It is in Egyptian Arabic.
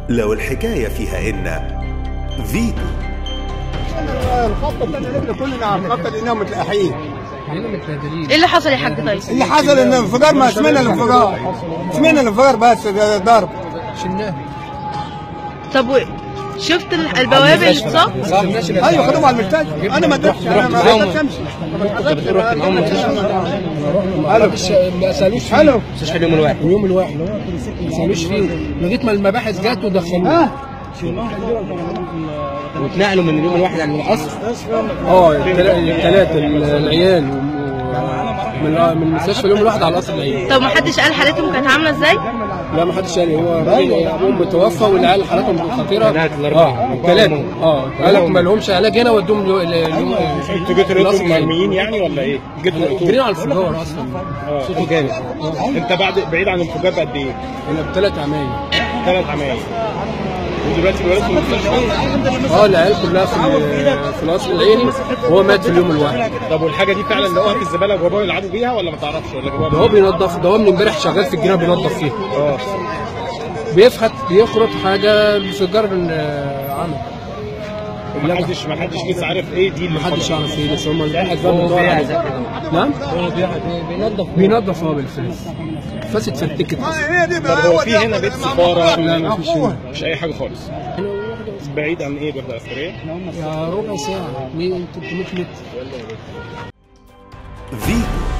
لو الحكاية فيها إن فيتو الخطه اللي احنا كلنا على الخطه لانهم متلاحين هنا متبهدلين ايه اللي حصل يا حاج طيب؟ اللي حصل ان الانفجار ما سمعنا الانفجار سمعنا الانفجار بس ضرب شلناه طب و... شفت ال- البوابه اللي اتصاب؟ ايوه خدوهم على المستشفى انا ما قدرتش انا ما قدرتش امشي الو ما سالوش فيه الو مستشفى اليوم الواحد اليوم الواحد ما سالوش فيه لغايه ما المباحث جت ودخلوه ها واتنقلوا من اليوم الواحد يعني من القصر اه الثلاثه العيال من من مستشفى اليوم الواحد على القصر العيال طب ما حدش قال حالتهم كانت عامله ازاي؟ لا ما حدش قال هو الراجل ابوهم متوفى والعيال حالتهم خطيره اه الثلاثه اه قال لك ما لهمش علاج هنا ودوهم ل- ل- اليوم انتوا جيتوا لقيتهم مرميين يعني ولا ايه؟ جيتوا لقيتوهم جرينا على الانفجار اصلا اه صوته جامد انت بعد بعيد عن الانفجار بقد ايه؟ هنا بثلاث عمايل ثلاث عمايل ودلوقتي الولاد في المستشفى اه العيال كلها في ال- في القصر العيني وهو مات في اليوم الواحد طب والحاجه دي فعلا لقوها في الزباله وجابوها يلعبوا بيها ولا ما تعرفش ولا جابوها ده هو بينظف ده هو من امبارح شغال في الجنينه بينظف فيها اه بيفحت بيخرط حاجه الانفجار آه، عمل ما حدش ما حدش لسه عارف ايه دي اللي محدش انفجرت. يعرف ايه بس هم الباحث بقى بيدور عليه نعم بينظف بينظف اه بالفعل فاسد فرتكت هي دي طب هو في هنا بيت سفاره لا ما فيش هنا. مش اي حاجه خالص بعيد عن ايه الوحده العسكريه؟ يا ربع ساعه 300 متر فيتو